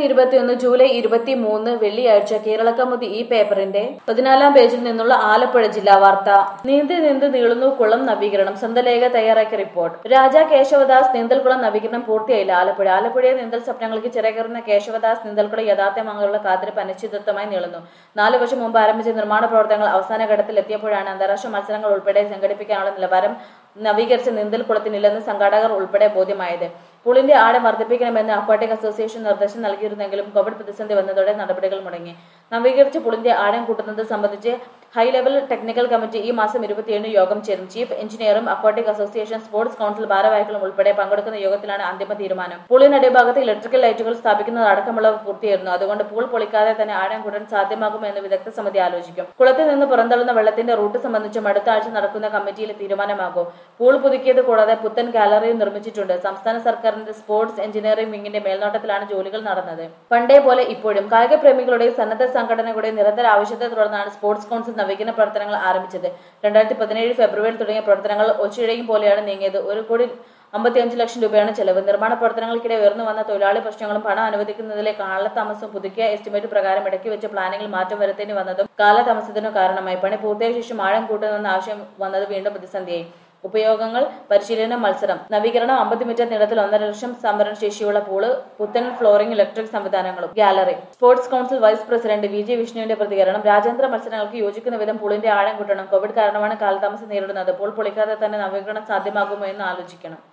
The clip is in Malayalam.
ഇരുപത്തിയൊന്ന് ജൂലൈ ഇരുപത്തി മൂന്ന് വെള്ളിയാഴ്ച കേരളക്കമുതി ഈ പേപ്പറിന്റെ പതിനാലാം പേജിൽ നിന്നുള്ള ആലപ്പുഴ ജില്ലാ വാർത്ത നീന്തി നീന്തി നീളുന്നു കുളം നവീകരണം സ്വന്തം ലേഖ തയ്യാറാക്കിയ റിപ്പോർട്ട് രാജാ കേശവദാസ് നീന്തൽക്കുളം നവീകരണം പൂർത്തിയായില്ല ആലപ്പുഴ ആലപ്പുഴയെ നീന്തൽ സ്വപ്നങ്ങൾക്ക് ചിറകേറുന്ന കേശവദാസ് നീന്തൽക്കുളം യഥാർത്ഥമാകാനുള്ള കാത്തിരിപ്പ് അനിശ്ചിതത്വമായി നീളുന്നു നാല് വർഷം മുമ്പ് ആരംഭിച്ച നിർമ്മാണ പ്രവർത്തനങ്ങൾ അവസാന ഘട്ടത്തിൽ എത്തിയപ്പോഴാണ് അന്താരാഷ്ട്ര മത്സരങ്ങൾ ഉൾപ്പെടെ സംഘടിപ്പിക്കാനുള്ള നിലവാരം നവീകരിച്ച നീന്തൽക്കുളത്തിനില്ലെന്ന് സംഘാടകർ ഉൾപ്പെടെ ബോധ്യമായത് പൂളിന്റെ ആഴം വർദ്ധിപ്പിക്കണമെന്ന് അക്വാട്ടിക് അസോസിയേഷൻ നിർദ്ദേശം നൽകിയിരുന്നെങ്കിലും കോവിഡ് പ്രതിസന്ധി വന്നതോടെ നടപടികൾ മുടങ്ങി നവീകരിച്ച പൂളിന്റെ ആഴം കൂട്ടുന്നത് സംബന്ധിച്ച് ഹൈ ലെവൽ ടെക്നിക്കൽ കമ്മിറ്റി ഈ മാസം ഇരുപത്തിയേഴിന് യോഗം ചേരും ചീഫ് എഞ്ചിനീയറും അക്വാട്ടിക് അസോസിയേഷൻ സ്പോർട്സ് കൌൺസിൽ ഭാരവാഹികളും ഉൾപ്പെടെ പങ്കെടുക്കുന്ന യോഗത്തിലാണ് അന്തിമ തീരുമാനം പൂളിന് അടിഭാഗത്ത് ഇലക്ട്രിക്കൽ ലൈറ്റുകൾ സ്ഥാപിക്കുന്നത് അടക്കമുള്ളവ പൂർത്തിയായിരുന്നു അതുകൊണ്ട് പൂൾ പൊളിക്കാതെ തന്നെ ആഴം കൂട്ടാൻ സാധ്യമാകുമോ എന്ന് വിദഗ്ധ സമിതി ആലോചിക്കും കുളത്തിൽ നിന്ന് പുറന്തള്ളുന്ന വെള്ളത്തിന്റെ റൂട്ട് സംബന്ധിച്ചും അടുത്ത ആഴ്ച നടക്കുന്ന കമ്മിറ്റിയിൽ തീരുമാനമാകും പൂൾ പുതുക്കിയത് കൂടാതെ പുത്തൻ ഗാലറിയും നിർമ്മിച്ചിട്ടുണ്ട് സംസ്ഥാന സർക്കാരിന്റെ സ്പോർട്സ് എഞ്ചിനീയറിംഗ് വിങ്ങിന്റെ മേൽനോട്ടത്തിലാണ് ജോലികൾ നടന്നത് പണ്ടേ പോലെ ഇപ്പോഴും കായിക പ്രേമികളുടെയും സന്നദ്ധ സംഘടനകളുടെയും നിരന്തര ആവശ്യത്തെ തുടർന്നാണ് സ്പോർട്സ് കൌൺസിൽ നവീകരണ പ്രവർത്തനങ്ങൾ ആരംഭിച്ചത് രണ്ടായിരത്തി പതിനേഴ് ഫെബ്രുവരിയിൽ തുടങ്ങിയ പ്രവർത്തനങ്ങൾ ഒച്ചിഴയും പോലെയാണ് നീങ്ങിയത് ഒരു കോടി അമ്പത്തിയഞ്ച് ലക്ഷം രൂപയാണ് ചെലവ് നിർമ്മാണ പ്രവർത്തനങ്ങൾക്കിടെ ഉയർന്നു വന്ന തൊഴിലാളി പ്രശ്നങ്ങളും പണം അനുവദിക്കുന്നതിലെ കാലതാമസവും പുതുക്കിയ എസ്റ്റിമേറ്റ് പ്രകാരം ഇടയ്ക്ക് വെച്ച് പ്ലാനിങ്ങിൽ മാറ്റം വരുത്തേണ്ടി വന്നതും കാലതാമസത്തിനു കാരണമായി പണി പൂർത്തിയായ ശേഷം ആഴം കൂട്ടുമെന്ന ആവശ്യം വന്നത് വീണ്ടും പ്രതിസന്ധിയായി ഉപയോഗങ്ങൾ പരിശീലന മത്സരം നവീകരണം അമ്പത് മീറ്റർ നീളത്തിൽ ഒന്നര ലക്ഷം സംഭരണ ശേഷിയുള്ള പൂള് പുത്തൻ ഫ്ലോറിംഗ് ഇലക്ട്രിക് സംവിധാനങ്ങളും gallery sports council vice president V J വിഷ്ണുവിന്റെ പ്രതികരണം രാജ്യാന്തര മത്സരങ്ങൾക്ക് യോജിക്കുന്ന വിധം പൂളിന്റെ ആഴം കൂട്ടണം കോവിഡ് കാരണമാണ് കാലതാമസം നേരിടുന്നത് പൂൾ പൊളിക്കാതെ തന്നെ നവീകരണം സാധ്യമാകുമോ എന്ന് ആലോചിക്കണം